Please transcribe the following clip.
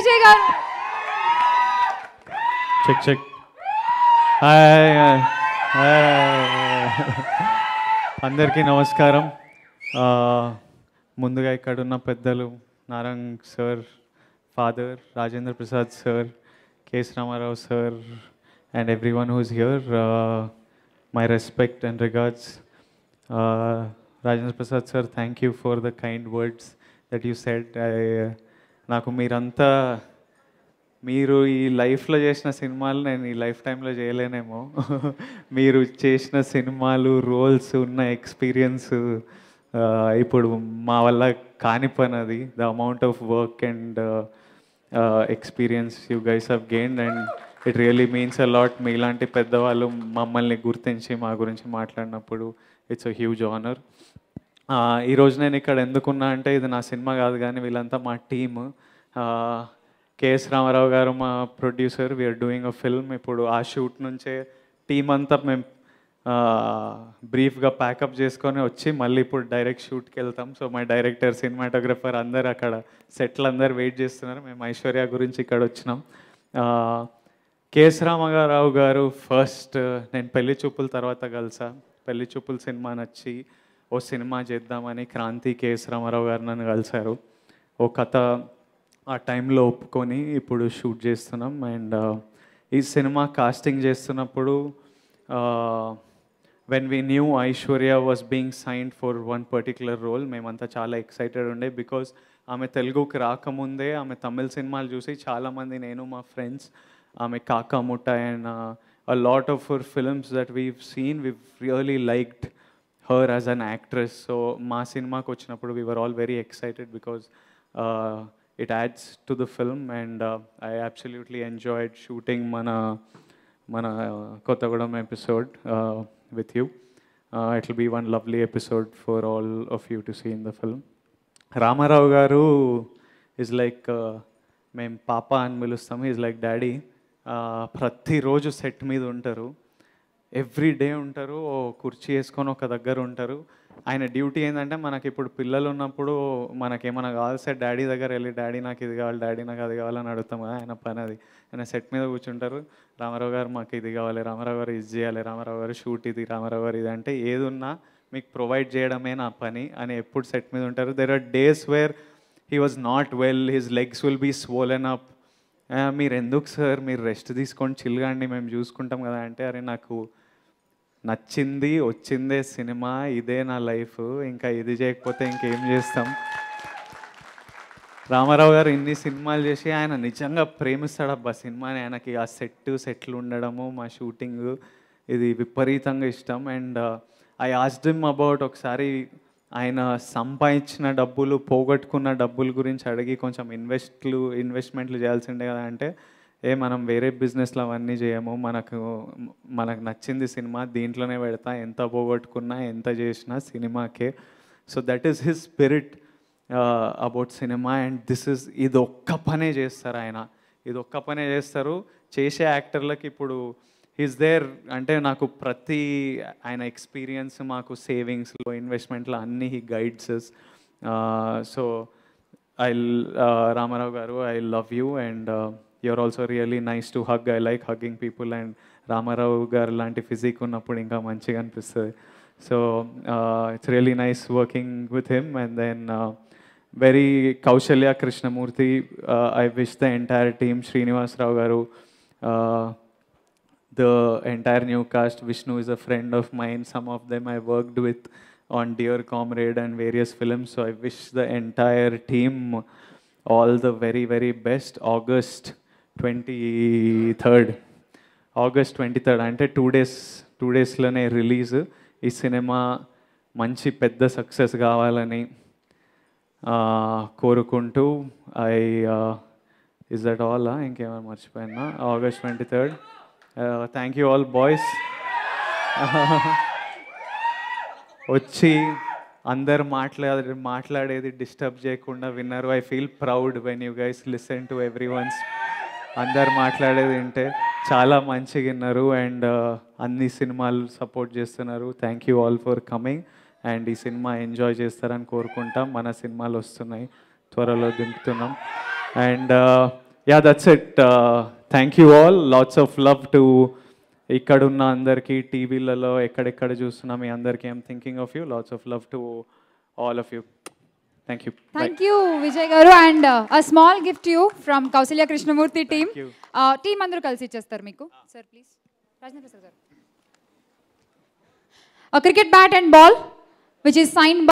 విజయ్ గారు check check hi hi అందరికీ నమస్కారం ఆ, ముందుగా ఇక్కడున్న పెద్దలు Narang sir father Rajendra Prasad sir KS Rama Rao sir and everyone who's here my respect and regards Rajendra Prasad sir thank you for the kind words that you said నాకు మీరంతా మీరు ఈ లైఫ్లో చేసిన సినిమాలు నేను ఈ లైఫ్ టైంలో చేయలేనేమో మీరు చేసిన సినిమాలు రోల్స్ ఉన్న ఎక్స్పీరియన్స్ ఇప్పుడు మా వల్ల కాని పని అది the amount of work and experience you guys have gain and it really means a lot మీలాంటి పెద్దవాళ్ళు మమ్మల్ని గుర్తించి మా గురించి మాట్లాడినప్పుడు ఇట్స్ అ హ్యూజ్ ఆనర్ ఈరోజు నేను ఇక్కడ ఎందుకున్నా అంటే ఇది నా సినిమా కాదు కానీ వీళ్ళంతా మా టీమ్ కేఎస్ రామారావు గారు మా producer we're doing a film ఇప్పుడు ఆ షూట్ నుంచే టీం అంతా మేము బ్రీఫ్గా ప్యాకప్ చేసుకొని వచ్చి మళ్ళీ ఇప్పుడు డైరెక్ట్ షూట్కి వెళ్తాం సో మా డైరెక్టర్ సినిమాటోగ్రఫర్ అందరు అక్కడ సెట్లు అందరు వెయిట్ చేస్తున్నారు మేము ఐశ్వర్య గురించి ఇక్కడ వచ్చినాం కేఎస్ రామారావు గారు ఫస్ట్ నేను పెళ్లి చూపుల తర్వాత కలిసా పెళ్లి చూపుల సినిమా నచ్చి ఓ సినిమా చేద్దామని క్రాంతి కేఎస్ రామారావు గారు నన్ను కలిశారు ఓ కథ ఆ టైంలో ఒప్పుకొని ఇప్పుడు షూట్ చేస్తున్నాం అండ్ ఈ సినిమా కాస్టింగ్ చేస్తున్నప్పుడు when we knew Aishwarya was being signed for one particular role మేమంతా చాలా ఎక్సైటెడ్ ఉండే బికాస్ ఆమె తెలుగుకి రాకముందే ఆమె తమిళ సినిమాలు చూసి చాలామంది నేను మా ఫ్రెండ్స్ ఆమె Kaaka Muttai and a lot of for films that we seen we really liked her as an actress so మా సినిమాకి వచ్చినప్పుడు we were all very excited because it adds to the film and uh, I absolutely enjoyed shooting mana mana Kottagudam episode uh, with you. Uh, it will be one lovely episode for all of you to see in the film. Rama Rao garu is like మేము పాప అని పిలుస్తాము is like daddy ప్రతిరోజు set మీద ఉంటారు every day ఉంటారు ఓ కుర్చీ వేసుకొని ఒక దగ్గర ఉంటారు ఆయన డ్యూటీ ఏంటంటే మనకి ఇప్పుడు పిల్లలు ఉన్నప్పుడు మనకి ఏమైనా కావాల్సే డాడీ దగ్గర వెళ్ళి డాడీ నాకు ఇది కావాలి డాడీ నాకు అది కావాలని అడుగుతాం కదా ఆయన పని అది ఆయన సెట్ మీద కూర్చుంటారు రామారావు గారు మాకు ఇది కావాలి రామారావు గారు ఇది చేయాలి రామారావు గారు షూట్ ఇది రామారావు గారు ఇది అంటే ఏది ఉన్నా మీకు ప్రొవైడ్ చేయడమే నా పని అని ఎప్పుడు సెట్ మీద ఉంటారు there are days where he was not well his legs will be swollen up మీరు ఎందుకు సార్ మీరు రెస్ట్ తీసుకొని చిల్గాండి మేము చూసుకుంటాం కదా అంటే అరే నాకు నచ్చింది వచ్చిందే సినిమా ఇదే నా లైఫ్ ఇంకా ఇది చేయకపోతే ఇంకేం చేస్తాం రామారావు గారు ఇన్ని సినిమాలు చేసి ఆయన నిజంగా ప్రేమిస్తాడబ్బా సినిమాని ఆయనకి ఆ సెట్ సెట్లు ఉండడము మా షూటింగ్ ఇది విపరీతంగా ఇష్టం అండ్ ఐ ఆస్డిమ్ అబౌట్ ఒకసారి ఆయన సంపాదించిన డబ్బులు పోగొట్టుకున్న డబ్బుల గురించి అడిగి కొంచెం ఇన్వెస్ట్లు ఇన్వెస్ట్మెంట్లు చేయాల్సిండే కదా అంటే ఏ మనం వేరే బిజినెస్లు అవన్నీ చేయము మనకు మనకు నచ్చింది సినిమా దీంట్లోనే పెడతా ఎంత పోగొట్టుకున్నా ఎంత చేసినా సినిమాకే so that is his spirit about cinema and this is ఇది ఒక్క పనే చేస్తారు ఆయన ఇది ఒక్క పనే చేస్తారు చేసే యాక్టర్లకి ఇప్పుడు ఈజ్ దేర్ అంటే నాకు ప్రతి ఆయన ఎక్స్పీరియన్స్ మాకు సేవింగ్స్లో ఇన్వెస్ట్మెంట్లో అన్ని he guides so I Rama Rao garu I love you and you're also really nice to hug I like hugging people and Rama Rao garu లాంటి ఫిజిక్ ఉన్నప్పుడు ఇంకా మంచిగా అనిపిస్తుంది so it's really nice working with him and then very Kousalya Krishnamurthy I wish the entire team Srinivasa Rao garu the entire new cast. Vishnu is a friend of mine. Some of them I worked with on Dear Comrade and various films. So I wish the entire team all the very, very best. August 23rd. August twenty third అంటే two days టూ డేస్లోనే release ఈ cinema మంచి పెద్ద success కావాలని ఆ, కోరుకుంటూ I is that all ఇంకేమైనా మర్చిపోయినా August twenty third thank you all boys వచ్చి అందరు మాట్లాడే మాట్లాడేది డిస్టర్బ్ చేయకుండా విన్నారు I feel proud when you guys listen to everyone's అందరు మాట్లాడేది వింటే చాలా మంచిగా విన్నారు అండ్ అన్ని సినిమాలు సపోర్ట్ చేస్తున్నారు thank you all for coming and ఈ సినిమా ఎంజాయ్ చేస్తారని కోరుకుంటాం మన సినిమాలు వస్తున్నాయి త్వరలో దింపుతున్నాం and yeah that's it thank you all lots of love to ఇక్కడున్న అందరికీ టీవీలలో ఎక్కడెక్కడ చూస్తున్నా మీ అందరికీ I'm thinking of you lots of love to all of you thank you thank you Vijay garu and a small gift you from Kousalya Krishnamurthy team you. Team అందరూ కలిసి ఇచ్చేస్తారు మీకు sir please Rajendra Prasad garu cricket bat and ball which is sign